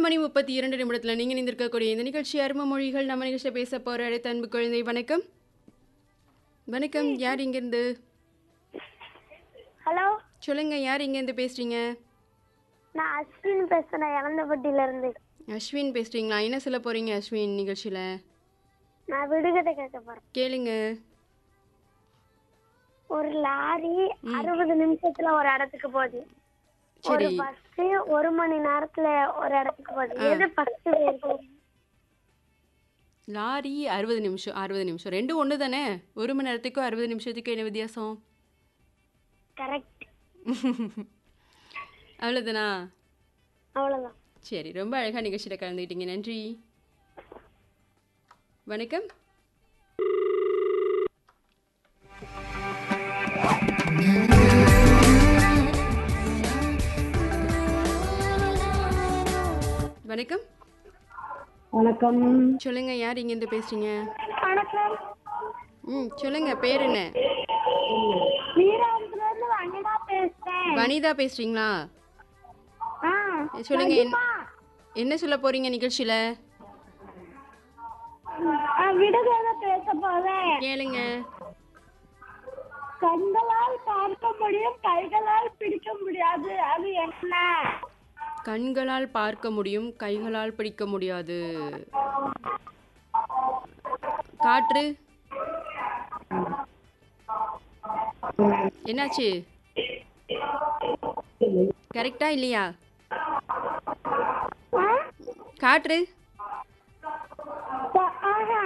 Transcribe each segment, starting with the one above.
மணி முப்பத்தி இரண்டு நிமிடத்தில் நீங்கள் நிந்திருக்கக்கூடிய இந்த நிகழ்ச்சி அரும மொழிகள் நம்ம நிகழ்ச்சியில் பேச போகிற அடுத்த அன்பு குழந்தை வணக்கம் வணக்கம் யார் இங்கேருந்து ஹலோ சொல்லுங்க யார் இங்கேருந்து பேசுறீங்க நான் அஸ்வின் பேசுறேன் இளந்தப்பட்டியில இருந்து அஸ்வின் பேசுறீங்களா என்ன சொல்ல போறீங்க அஸ்வின் நிகழ்ச்சியில் நான் விடுகதை கேட்க போறேன் கேளுங்க ஒரு லாரி அறுபது நிமிஷத்துல ஒரு இடத்துக்கு போகுது ஒரு சரி பஸ் ஒரு மணி நேரத்துல ஒரு இடத்துக்கு போகுது எது ஃபர்ஸ்ட் போகும் லாரி அறுபது நிமிஷம் அறுபது நிமிஷம் ரெண்டும் ஒன்று தானே ஒரு மணி நேரத்துக்கும் அறுபது நிமிஷத்துக்கும் என்ன வித்தியாசம் கரெக்ட் அவ்வளோதானா அவ்வளவுதான் சரி ரொம்ப அழகாக நிகழ்ச்சியில் கலந்துக்கிட்டீங்க நன்றி வணக்கம் வணக்கம் வணக்கம் சொல்லுங்க யார் இங்கேருந்து பேசுறீங்க வணக்கம் ம் சொல்லுங்க பேர் என்ன வீராபுரத்துல இருந்து வனிதா பேசுறேன் வனிதா பேசுறீங்களா ஆ, சொல்லுங்க என்ன- மகிமா. என்ன சொல்ல போறீங்க நிகழ்ச்சியில் ஆ, விடுகதை பேச போறேன் கேளுங்க கண்களால் பார்க்க முடியும் கைகளால் பிடிக்க முடியாது அது என்ன கண்களால் பார்க்க முடியும் கைகளால் பிடிக்க முடியாது காற்று என்னாச்சு கரெக்டா இல்லையா ஆ? காற்று ப- ஆஹா.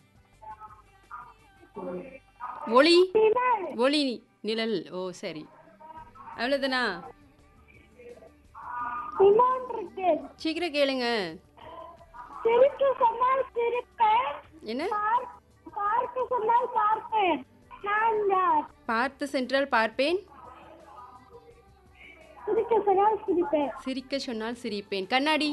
ஒளி நிழல். ஒளி நிழல் ஓ சரி அவ்வளோதானா இன்னொன்று இருக்கு சீக்கிரம் கேளுங்க சிரிக்க சொன்னால் சிரிப்பேன் என்ன பார்- பார்க்க சொன்னால் பார்ப்பேன் நான் யார் பார்த்து சென்றால் பார்ப்பேன் சிரிக்க சொன்னால் சிரிப்பேன் சிரிக்க சொன்னால் சிரிப்பேன் கண்ணாடி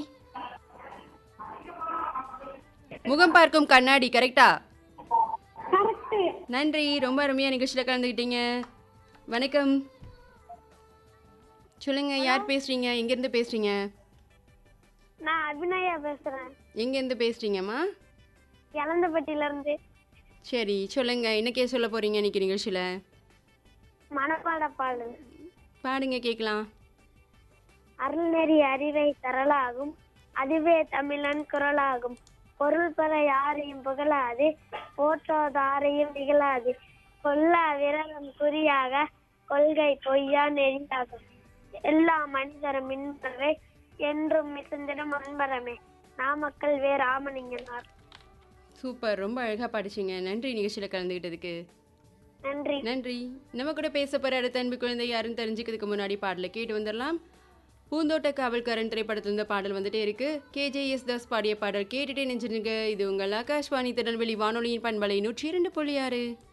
முகம் பார்க்கும் கண்ணாடி கரெக்டா கரெக்ட் நன்றி ரொம்ப அருமையாக நிகழ்ச்சியில் கலந்துக்கிட்டீங்க வணக்கம் சொல்லுங்க யார் பேசுறீங்க எங்கேருந்து பேசுறீங்க நான் அபிநயா பேசுறேன் எங்கேருந்து பேசுறீங்கம்மா இளந்தப்பட்டியில இருந்து சரி சொல்லுங்க என்னக்கே சொல்ல போறீங்க இன்னைக்கு நிகழ்ச்சியில் மனப்பாட பாடு பாடுங்க கேட்கலாம் அருள்நெறி அறிவை தரலாகும் அதுவே தமிழன் குரலாகும் பொருள் பெற யாரையும் புகழாது போற்றாதாரையும் நிகழாது கொல்லா விரலம் குறியாக கொள்கை பொய்யா நெறியாகும் எல்லா மனிதரும் மின்பறவை என்றும் மிகுந்திடும் அன்பரமே நாமக்கல் வே ராமலிங்கனார் சூப்பர் ரொம்ப அழகாக படிச்சீங்க நன்றி நிகழ்ச்சியில் கலந்துக்கிட்டதுக்கு நன்றி நன்றி நம்ம கூட பேச போகிற அடுத்த அன்பு குழந்தை யாருன்னு தெரிஞ்சுக்கிறதுக்கு முன்னாடி பாடலை கேட்டு வந்துடலாம் பூந்தோட்ட காவல்காரன் திரைப்படத்துல இந்த பாடல் வந்துட்டே இருக்கு கேஜேஎஸ் தாஸ் பாடிய பாடல் கேட்டுட்டே நெஞ்சிருங்க இது உங்கள் ஆகாஷ்வாணி திருநெல்வேலி வானொலியின் பண்பலை நூற்றி இரண்டு புள்ளி ஆறு